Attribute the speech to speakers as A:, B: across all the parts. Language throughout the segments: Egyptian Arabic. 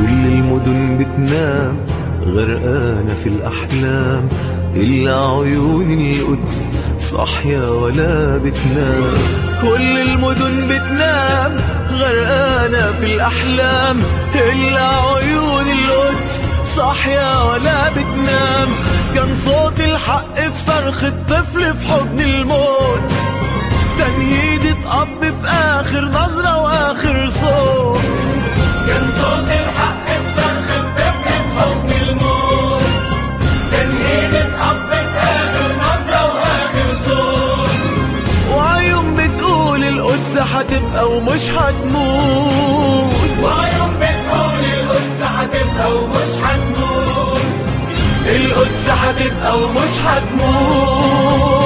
A: كل المدن بتنام غرقانة في الأحلام إلا عيون القدس صاحية ولا بتنام كل المدن بتنام غرقانة في الأحلام إلا عيون القدس صاحية ولا بتنام كان صوت الحق في صرخة طفل في حضن الموت تنهيدة أب في آخر نظرة وآخر صوت
B: كان صوت الحق في صرخة طفل في حضن الموت تنهيدة أب في آخر نظرة وآخر صوت
A: وعيون بتقول القدس حتبقى ومش هتموت
B: وعيون بتقول القدس هتبقى ومش هتموت
A: القدس هتبقى ومش هتموت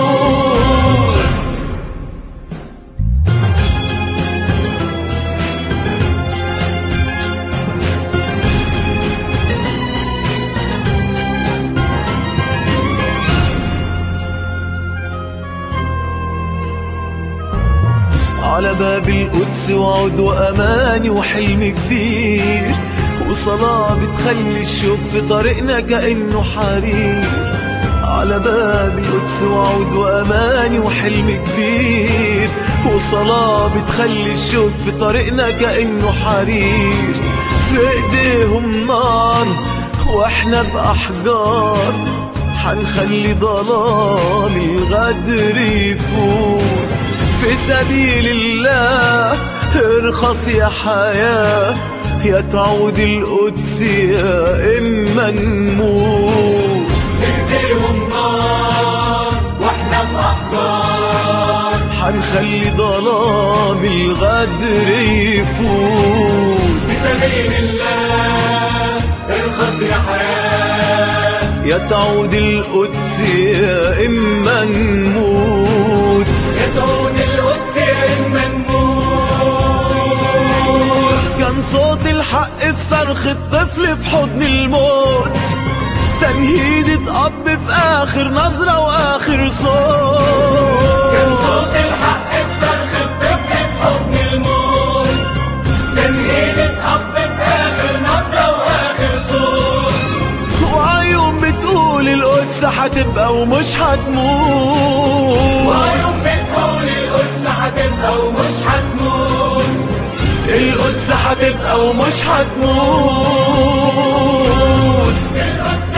A: على باب القدس وعد وأماني وحلم كبير وصلاة بتخلي الشوق في طريقنا كأنه حرير على باب القدس وعود وأماني وحلم كبير وصلاة بتخلي الشوق في طريقنا كأنه حرير في ايديهم نار واحنا بأحجار حنخلي ضلال الغدر يفوت في سبيل الله ارخص يا حياة يا تعود القدس يا إما نموت
B: ايديهم نار واحنا بأحجار
A: حنخلي ظلام الغدر يفوت
B: في سبيل الله ارخص يا حياة
A: يا تعود القدس يا إما نموت
B: يدعون القدس يا إما نموت
A: كان صوت الحق في صرخة طفل في حضن الموت تنهيدة أب في آخر نظرة وآخر صوت
B: كان صوت الحق في صرخة طفل في حضن الموت تنهيدة أب في آخر نظرة وآخر صوت
A: وعيون بتقول القدس هتبقى ومش هتموت
B: وعيون بتقول القدس هتبقى ومش هتموت
A: القدس هتبقى ومش هتموت
B: القدس